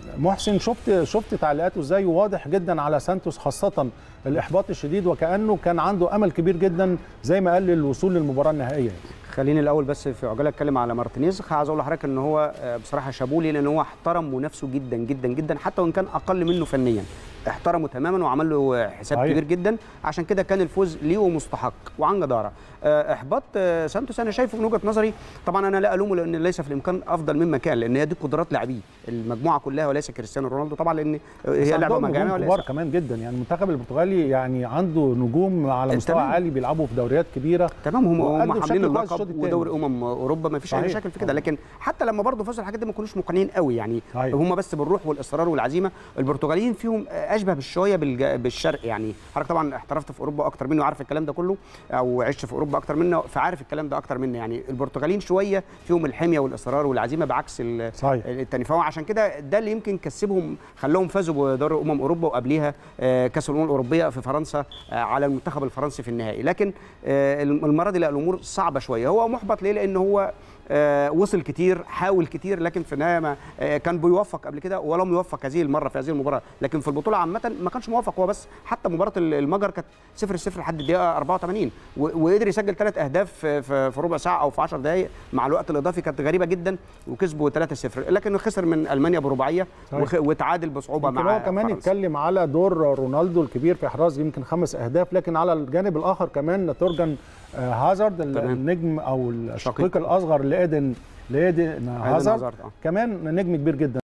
محسن شفت شفت تعليقاته ازاي واضح جدا على سانتوس خاصه الاحباط الشديد وكانه كان عنده امل كبير جدا زي ما قال للوصول للمباراه النهائيه خليني الاول بس في عجاله اتكلم على مارتينيز عايز اقول لحضرتك ان هو آه، بصراحه شابولي لان هو احترم منافسه جدا جدا جدا حتى وان كان اقل منه فنيا احترمه تماما وعمل له حساب صحيح. كبير جدا عشان كده كان الفوز ليه ومستحق وعن جداره آه، احباط آه، سانتوس انا شايفه من وجهه نظري طبعا انا لا الومه لان ليس في الامكان افضل مما كان لان هي دي قدرات لاعبيه المجموعه كلها وليس كريستيانو رونالدو طبعا لان بس هي لعبه عندهم مجموعه نجوم وليس كبار كمان جدا يعني المنتخب البرتغالي يعني عنده نجوم على مستوى تمام. عالي بيلعبوا في دوريات كبيرة تمام هم وأدوا هم بشكل حاملين كويس الشوط اللقب التاني. ودوري امم اوروبا ما فيش اي صحيح. مشاكل في كده لكن حتى لما برضه فازوا الحاجات دي ما كانوش مقنعين قوي يعني صحيح. هم بس بالروح والاصرار والعزيمه البرتغاليين فيهم اشبه بالشويه بالج- بالشرق يعني حضرتك طبعا احترفت في اوروبا اكتر مني وعارف الكلام ده كله او عشت في اوروبا اكتر منه فعارف الكلام ده اكتر مني يعني البرتغاليين شويه فيهم الحميه والاصرار والعزيمه بعكس ال- صحيح. التاني فهو عشان كده ده اللي يمكن كسبهم خلاهم فازوا بدوري امم اوروبا وقبليها آه، كاس الامم الاوروبيه في فرنسا آه، على المنتخب الفرنسي في النهائي لكن آه، المره دي لا الامور صعبه شويه هو محبط ليه لان هو آه، وصل كتير حاول كتير لكن في النهايه ما آه، كان بيوفق قبل كده ولم يوفق هذه المره في هذه المباراه لكن في البطوله عامه ما كانش موفق هو بس حتى مباراه المجر كانت 0 0 لحد الدقيقه 84 و- وقدر يسجل ثلاث اهداف في- في في ربع ساعه او في 10 دقائق مع الوقت الاضافي كانت غريبه جدا وكسبوا 3 0 لكنه خسر من المانيا برباعيه صحيح. وخ- وتعادل بصعوبه يمكن مع هو كمان فرنسا. يتكلم على دور رونالدو الكبير في احراز يمكن خمس اهداف لكن على الجانب الاخر كمان تورجان آه، هازارد تمام. النجم او الشقيق شقيق. الاصغر لايدن لايدن هازارد هازارد، آه. كمان نجم كبير جدا